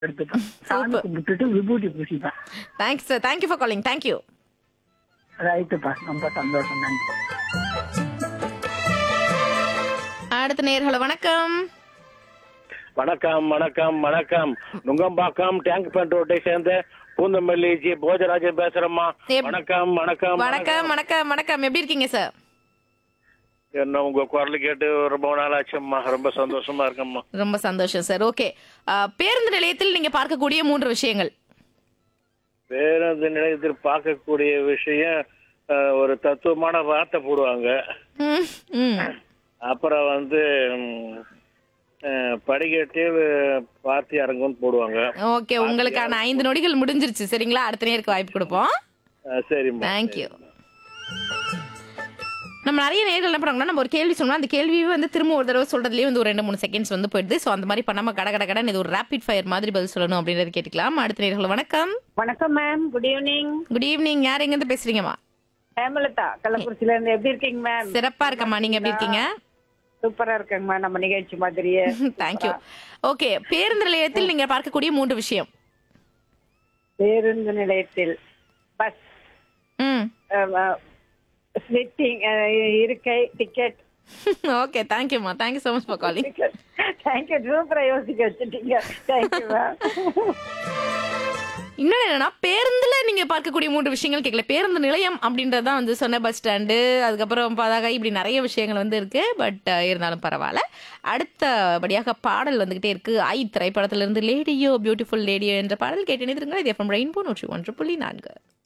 எடுத்துப்பேன் சாமி Super. கும்பிட்டுட்டு விபூதி பூசிப்பேன் thanks sir thank you for calling thank you ரைட்டுப்பா ரொம்ப சந்தோஷம் நன்றி அடுத்த நேர்களை வணக்கம் வணக்கம் வணக்கம் வணக்கம் நுங்கம்பாக்கம் டேங்க் பேண்ட் ரோட்டை சேர்ந்த பூந்தமல்லி ஜி போஜராஜன் பேசுறேம்மா எப்- வணக்கம் வணக்கம் வணக்கம் வணக்கம் வணக்கம் எப்படி இருக்கீங்க சார் என்ன உங்க குரல் கேட்டு ரொம்ப நாள் ஆச்சும்மா ரொம்ப சந்தோஷமா இருக்கம்மா ரொம்ப சந்தோஷம் சார் ஓகே பேருந்து நிலையத்தில் நீங்க பார்க்கக்கூடிய மூன்று விஷயங்கள் பேருந்து நிலையத்தில் பார்க்கக்கூடிய விஷயம் அஹ், ஒரு தத்துவமான வார்த்தை போடுவாங்க ம், ம். அப்புறம் வந்து ம், அஹ், படிக்கட்டில் பார்த்து இறங்கும்னு போடுவாங்க ஓகே உங்களுக்கான ஐந்து நொடிகள் முடிஞ்சிருச்சு சரிங்களா அடுத்த நேருக்கு வாய்ப்பு கொடுப்போம் அஹ், சரிம்மா தேங்க்யூ நம்ம நிறைய நேர்கள் என்ன பண்ணுறாங்கன்னா நம்ம ஒரு கேள்வி சொன்னோம் அந்த கேள்வியே வந்து திரும்ப ஒரு தடவை சொல்றதுலேயே வந்து ஒரு ரெண்டு மூணு செகண்ட்ஸ் வந்து போயிடுது ஸோ அந்த மாதிரி பண்ணாம கட கட கடன் இது ஒரு ரேபிட் ஃபயர் மாதிரி பதில் சொல்லணும் அப்படின்றது கேட்டுக்கலாம் அடுத்த நேர்கள் வணக்கம் வணக்கம் ma'am good evening good evening யார் எங்கேருந்து பேசுறீங்கம்மா ஹேமலதா கள்ளக்குறிச்சில இருந்து எப்படி இருக்கீங்க மேம் சிறப்பா இருக்கம்மா நீங்க எப்படி இருக்கீங்க சூப்பரா இருக்கேங்க மேம் நம்ம நிகழ்ச்சி மாதிரியே தேங்க்யூ ஓகே பேருந்து நிலையத்தில் நீங்க பார்க்கக்கூடிய மூன்று விஷயம் பேருந்து நிலையத்தில் பஸ் ம் ஸ்லிட்டிங் இருக்கை டிக்கெட் ஓகே தேங்க்யூம்மா thank you so much for calling thank you சூப்பரா யோசிக்க வச்சுட்டீங்க தேங்க்யூ மேம் இன்னொன்று என்னன்னா பேருந்துல நீங்க பார்க்கக்கூடிய மூன்று விஷயங்கள் கேட்கல பேருந்து நிலையம் அப்படின்றது தான் வந்து சொன்ன பஸ் ஸ்டாண்டு அதுக்கப்புறம் பதாகை இப்படி நிறைய விஷயங்கள் வந்து இருக்கு பட் இருந்தாலும் பரவாயில்ல அடுத்தபடியாக பாடல் வந்துகிட்டே இருக்கு ஐ திரைப்படத்திலிருந்து லேடியோ பியூட்டிஃபுல் லேடியோ என்ற பாடல் கேட்டு நிறுத்துங்க இது எஃப்எம் ரெயின்போ நூற்றி ஒன்று புள்ளி நான்கு